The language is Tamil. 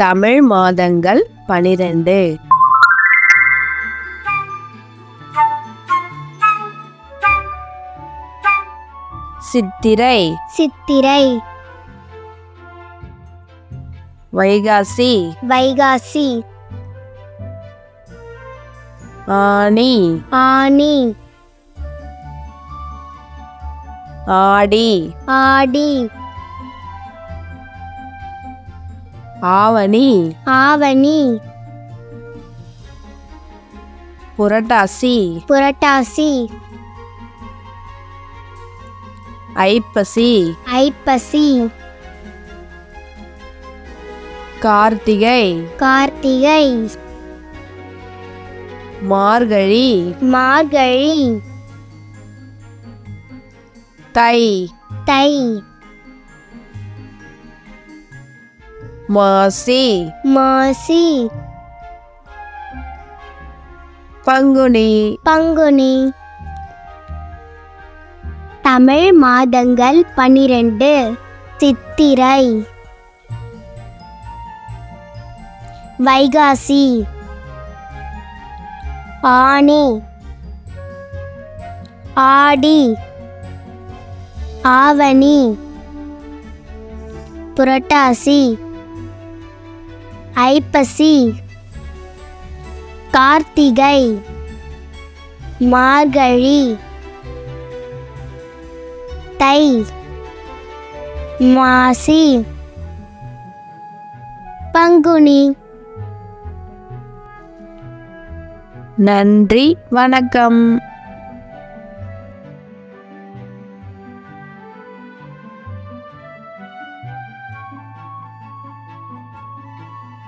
தமிழ் மாதங்கள் பனிரெண்டு சித்திரை சித்திரை வைகாசி வைகாசி ஆனி ஆனி ஆடி ஆடி ஆவணி ஆவணி புரட்டாசி புரட்டாசி ஐப்பசி ஐப்பசி கார்த்திகை கார்த்திகை மார்கழி மார்கழி தை தை மாசி மாசி பங்குனி பங்குனி தமிழ் மாதங்கள் பனிரெண்டு சித்திரை வைகாசி ஆனி ஆடி ஆவணி புரட்டாசி ஐப்பசி கார்த்திகை மார்கழி தை மாசி பங்குனி நன்றி வணக்கம்